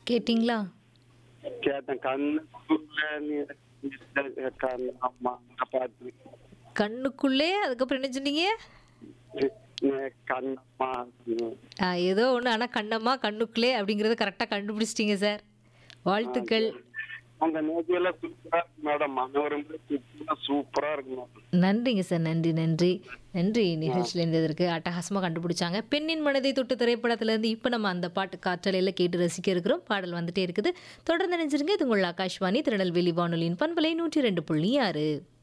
கேட்டிங்களா கேட்டேன் கண்ணுக்குள்ள நீ கண் அம்மா அந்த பாட்டு கண்ணுக்குள்ளே அதுக்கப்புறம் என்ன சொன்னீங்க நீ கண்ணம்மா ஆ, ஏதோ ஒன்று ஆனால் கண்ணம்மா கண்ணுக்குள்ளே அப்படிங்கிறத கரெக்டாக கண்டுபிடிச்சிட்டீங்க சார் வாழ்த்துக்கள் அந்த நேஜியெல்லாம் சூப்பரா இருக்கு மேடம் மனோரமா சூப்பரா சூப்பரா இருக்கு மேடம் நன்றிங்க சார் நன்றி நன்றி நன்றி நிகழ்ச்சியில் இருந்ததற்கு அட்டகாசமாக கண்டுபிடிச்சாங்க பெண்ணின் மனதை தொட்டு திரைப்படத்திலேருந்து இப்போ நம்ம அந்த பாட்டு காற்றலையில் கேட்டு ரசிக்க இருக்கிறோம் பாடல் வந்துட்டே இருக்குது தொடர்ந்து நினைச்சிருங்க இது உங்கள் ஆகாஷ்வாணி திருநெல்வேலி வானொலியின் பண்பலை நூற்றி ரெண்டு புள்ளி ஆறு